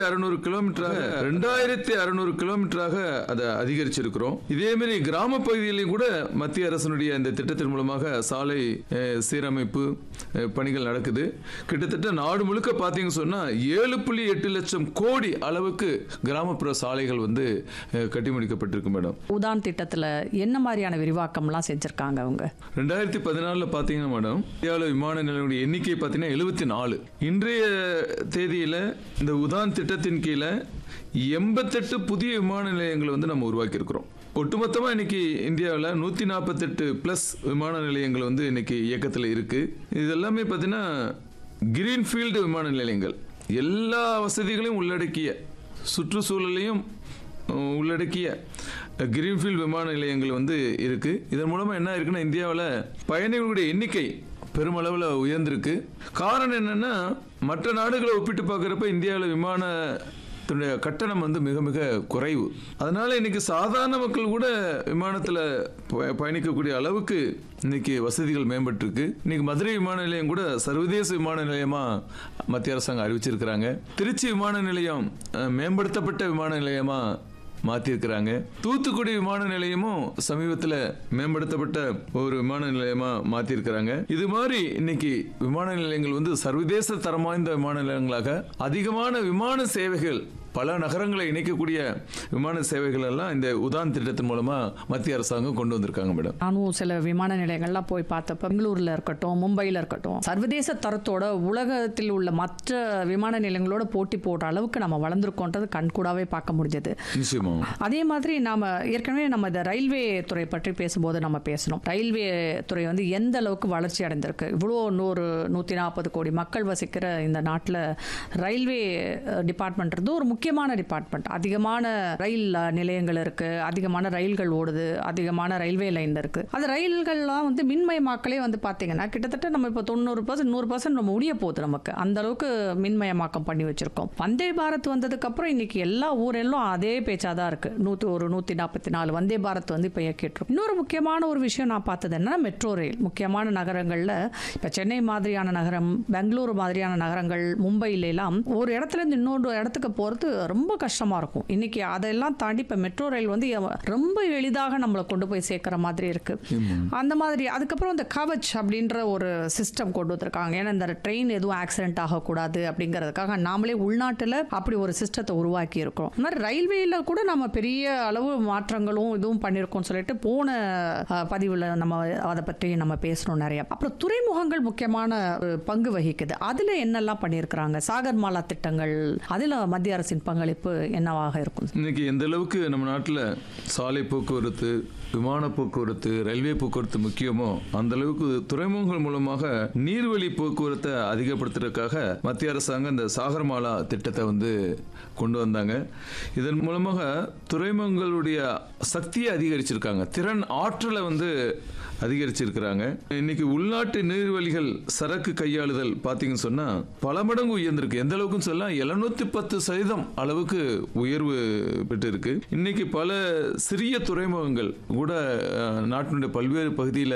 அறுநூறு கிலோமீட்டராக ரெண்டாயிரத்தி அறுநூறு கிலோமீட்டராக அதை அதிகரிச்சிருக்கிறோம் இதே மாதிரி கிராம பகுதியிலையும் கூட மத்திய அரசினுடைய இந்த திட்டத்தின் மூலமாக சாலை அஹ், சீரமைப்பு அஹ், பணிகள் நடக்குது கிட்டத்தட்ட நாடு முழுக்க பார்த்தீங்க சொன்னா ஏழு புள்ளி எட்டு லட்சம் கோடி அளவுக்கு கிராமப்புற சாலைகள் வந்து அஹ், கட்டி முடிக்கப்பட்டிருக்கு மேடம் உதான் திட்டத்துல என்ன மாதிரியான விரிவாக்கம்லாம் செஞ்சிருக்காங்க அவங்க ரெண்டாயிரத்தி பதினாலில் பார்த்தீங்கன்னா மேடம் இந்தியாவில் விமான நிலையங்களுடைய எண்ணிக்கை பார்த்தீங்கன்னா எழுபத்தி நாலு இன்றைய தேதியில் இந்த உதான் திட்டத்தின் கீழே எண்பத்தெட்டு புதிய விமான நிலையங்களை வந்து நம்ம உருவாக்கியிருக்கிறோம் ஒட்டுமொத்தமாக இன்னைக்கு இந்தியாவில் நூற்றி நாற்பத்தெட்டு ப்ளஸ் விமான நிலையங்கள் வந்து இன்னைக்கு இயக்கத்தில் இருக்குது இது எல்லாமே பார்த்தீங்கன்னா கிரீன்ஃபீல்டு விமான நிலையங்கள் எல்லா வசதிகளையும் உள்ளடக்கிய சுற்றுச்சூழலையும் அஹ், உள்ளடக்கிய கிரீன்ஃபீல்ட் விமான நிலையங்கள் வந்து இருக்கு இதன் மூலமா என்ன இருக்குன்னா இந்தியாவில் பயணிகளுடைய எண்ணிக்கை பெருமளவில் உயர்ந்திருக்கு காரணம் என்னன்னா மற்ற நாடுகளை ஒப்பிட்டு பார்க்குறப்ப இந்தியாவில் விமானத்தினுடைய கட்டணம் வந்து மிக மிக குறைவு அதனால இன்னைக்கு சாதாரண மக்கள் கூட விமானத்தில் ப- பயணிக்கக்கூடிய அளவுக்கு இன்னைக்கு வசதிகள் மேம்பட்டிருக்கு இன்னைக்கு மதுரை விமான நிலையம் கூட சர்வதேச விமான நிலையமா மத்திய அரசாங்கம் அறிவிச்சிருக்கிறாங்க திருச்சி விமான நிலையம் அஹ், மேம்படுத்தப்பட்ட விமான நிலையமா மாத்திருக்கிறாங்க தூத்துக்குடி விமான நிலையமும் சமீபத்தில் மேம்படுத்தப்பட்ட ஒரு விமான நிலையமா மாத்திருக்கிறாங்க இது மாதிரி இன்னைக்கு விமான நிலையங்கள் வந்து சர்வதேச தரம் வாய்ந்த விமான நிலையங்களாக அதிகமான விமான சேவைகள் பல நகரங்களை இணைக்கக்கூடிய விமான சேவைகள் எல்லாம் இந்த உதான் திட்டத்தின் மூலமா மத்திய அரசாங்கம் கொண்டு வந்திருக்காங்க மேடம் நானும் சில விமான நிலையங்கள்லாம் போய் பார்த்தப்ப பெங்களூர்ல இருக்கட்டும் மும்பையில் இருக்கட்டும் சர்வதேச தரத்தோட உலகத்தில் உள்ள மற்ற விமான நிலையங்களோட போட்டி போடுற அளவுக்கு நம்ம வளர்ந்துருக்கோன்றது கண்கூடாவே பார்க்க முடிஞ்சது நிச்சயமா அதே மாதிரி நாம ஏற்கனவே நம்ம இந்த ரயில்வே துறை பற்றி பேசும்போது நம்ம பேசணும் ரயில்வே துறை வந்து எந்த அளவுக்கு வளர்ச்சி அடைந்திருக்கு இவ்வளோ நூறு நூற்றி நாற்பது கோடி மக்கள் வசிக்கிற இந்த நாட்டில் ரயில்வே டிபார்ட்மெண்ட் இருந்து ஒரு முக்கியமான டிபார்ட்மெண்ட் அதிகமான ரயில் அஹ், நிலையங்கள் இருக்கு அதிகமான ரயில்கள் ஓடுது அதிகமான ரயில்வே லைன் இருக்கு அந்த ரயில்கள்லாம் வந்து மின்மயமாக்கலே வந்து பார்த்தீங்கன்னா கிட்டத்தட்ட நம்ம இப்போ தொண்ணூறு பர்சன்ட் நூறு பர்சன்ட் நம்ம முடிய போகுது நமக்கு அந்த அளவுக்கு மின்மயமாக்கம் பண்ணி வச்சிருக்கோம் வந்தே பாரத் வந்ததுக்கு அப்புறம் இன்னைக்கு எல்லா ஊரெல்லாம் அதே பேச்சா தான் இருக்கு நூத்தி ஒரு நூத்தி நாற்பத்தி நாலு வந்தே பாரத் வந்து இப்போ இயக்கிட்டு இன்னொரு முக்கியமான ஒரு விஷயம் நான் பார்த்தது என்னன்னா மெட்ரோ ரயில் முக்கியமான நகரங்கள்ல இப்ப சென்னை மாதிரியான நகரம் பெங்களூரு மாதிரியான நகரங்கள் மும்பையில எல்லாம் ஒரு இடத்துல இருந்து இன்னொரு இடத்துக்கு போறது ரொம்ப கஷ்டமா இருக்கும் இன்னைக்கு அதெல்லாம் தாண்டி இப்ப மெட்ரோ ரயில் வந்து எவ- ரொம்ப எளிதாக நம்மளை கொண்டு போய் சேர்க்கிற மாதிரி இருக்கு அந்த மாதிரி அதுக்கப்புறம் இந்த கவச் அப்படின்ற ஒரு சிஸ்டம் கொண்டு வந்திருக்காங்க ஏன்னா இந்த ட்ரெயின் எதுவும் ஆக்சிடென்ட் ஆகக்கூடாது அப்படிங்கிறதுக்காக நாமளே உள்நாட்டில் அப்படி ஒரு சிஸ்டத்தை உருவாக்கி இருக்கோம் இந்த மாதிரி ரயில்வேல கூட நம்ம பெரிய அளவு மாற்றங்களும் இதுவும் பண்ணியிருக்கோம் சொல்லிட்டு போன பதிவில் நம்ம அதை பற்றி நம்ம பேசணும் நிறைய அப்புறம் துறைமுகங்கள் முக்கியமான ஒரு பங்கு வகிக்குது அதில் என்னெல்லாம் பண்ணியிருக்கிறாங்க சாகர்மாலா திட்டங்கள் அதில் மத்திய அரசின் பங்களிப்பு என்னவாக இருக்கும் இன்னைக்கு எந்த அளவுக்கு நம்ம நாட்டில் சாலை போக்குவரத்து விமான போக்குவரத்து ரயில்வே போக்குவரத்து முக்கியமோ அந்த அளவுக்கு துறைமுகங்கள் மூலமாக நீர்வழி போக்குவரத்தை அதிகப்படுத்துறதுக்காக மத்திய அரசாங்கம் இந்த சாகர்மாலா திட்டத்தை வந்து கொண்டு வந்தாங்க இதன் மூலமாக துறைமுகங்களுடைய சக்தியை அதிகரிச்சிருக்காங்க திறன் ஆற்றலை வந்து அதிகரிச்சிருக்கிறாங்க இன்னைக்கு உள்நாட்டு நீர்வழிகள் சரக்கு கையாளுதல் பார்த்தீங்கன்னு சொன்னா பல மடங்கு உயர்ந்திருக்கு எந்த அளவுக்குன்னு சொல்லலாம் எழுநூத்தி பத்து சதவீதம் அளவுக்கு உயர்வு பெற்று இருக்கு இன்னைக்கு பல சிறிய துறைமுகங்கள் கூட அஹ், நாட்டினுடைய பல்வேறு பகுதியில்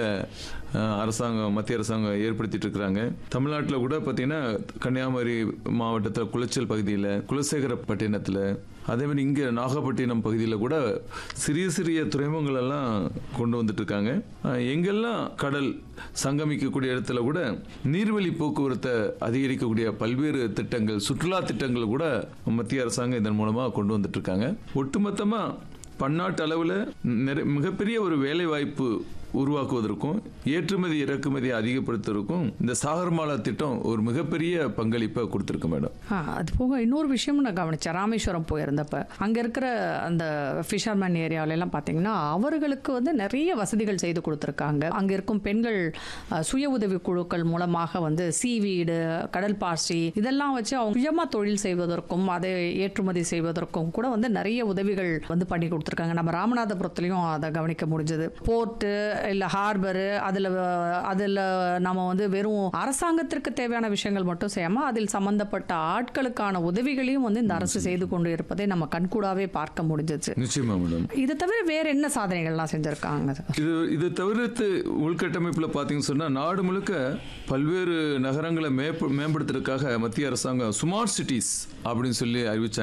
அரசாங்கம் மத்திய அரசாங்கம் ஏற்படுத்திட்டு இருக்கிறாங்க தமிழ்நாட்டில் கூட பார்த்தீங்கன்னா கன்னியாகுமரி மாவட்டத்தில் குளச்சல் பகுதியில் குலசேகரப்பட்டினத்தில் அதே மாதிரி இங்கே நாகப்பட்டினம் பகுதியில் கூட சிறிய சிறிய துறைமுகங்கள் எல்லாம் கொண்டு வந்துட்டு இருக்காங்க அஹ், எங்கெல்லாம் கடல் சங்கமிக்கக்கூடிய இடத்துல கூட நீர்வழி போக்குவரத்தை அதிகரிக்கக்கூடிய பல்வேறு திட்டங்கள் சுற்றுலா திட்டங்கள் கூட மத்திய அரசாங்கம் இதன் மூலமாக கொண்டு வந்துட்டு இருக்காங்க ஒட்டுமொத்தமாக பன்னாட்டு அளவில் நிறை- மிகப்பெரிய ஒரு வேலை வாய்ப்பு உருவாக்குவதற்கும் ஏற்றுமதி இறக்குமதி அதிகப்படுத்துவதற்கும் இந்த சாகர்மாலா திட்டம் ஒரு மிகப்பெரிய பங்களிப்பை கொடுத்துருக்கு மேடம் ஆ, அது போக இன்னொரு விஷயமும் நான் கவனிச்சேன் ராமேஸ்வரம் போயிருந்தப்ப அங்கே இருக்கிற அந்த ஃபிஷர்மேன் ஏரியாவில எல்லாம் பார்த்தீங்கன்னா அவர்களுக்கு வந்து நிறைய வசதிகள் செய்து கொடுத்துருக்காங்க அங்கே இருக்கும் பெண்கள் அ, சுய உதவி குழுக்கள் மூலமாக வந்து சீவீடு கடல் பாசி இதெல்லாம் வச்சு அவங்க சுயமாக தொழில் செய்வதற்கும் அதை ஏற்றுமதி செய்வதற்கும் கூட வந்து நிறைய உதவிகள் வந்து பண்ணி கொடுத்துருக்காங்க நம்ம ராமநாதபுரத்துலையும் அதை கவனிக்க முடிஞ்சது போர்ட்டு இல்லை ஹார்பரு அதில் அதில் நம்ம வந்து வெறும் அரசாங்கத்திற்கு தேவையான விஷயங்கள் மட்டும் செய்யாமல் அதில் சம்பந்தப்பட்ட ஆட்களுக்கான உதவிகளையும் வந்து இந்த அரசு செய்து கொண்டு இருப்பதை நம்ம கண்கூடாவே பார்க்க முடிஞ்சிச்சு நிச்சயமா மேடம் இது தவிர வேற என்ன சாதனைகள்லாம் செஞ்சிருக்காங்க சார் இது இது தவிர்த்து உள்கட்டமைப்பில் பார்த்தீங்கன்னு சொன்னால் நாடு முழுக்க பல்வேறு நகரங்களை மேம்படுத்துறதுக்காக மத்திய அரசாங்கம் ஸ்மார்ட் சிட்டிஸ் அப்படின்னு சொல்லி அறிவிச்சாங்க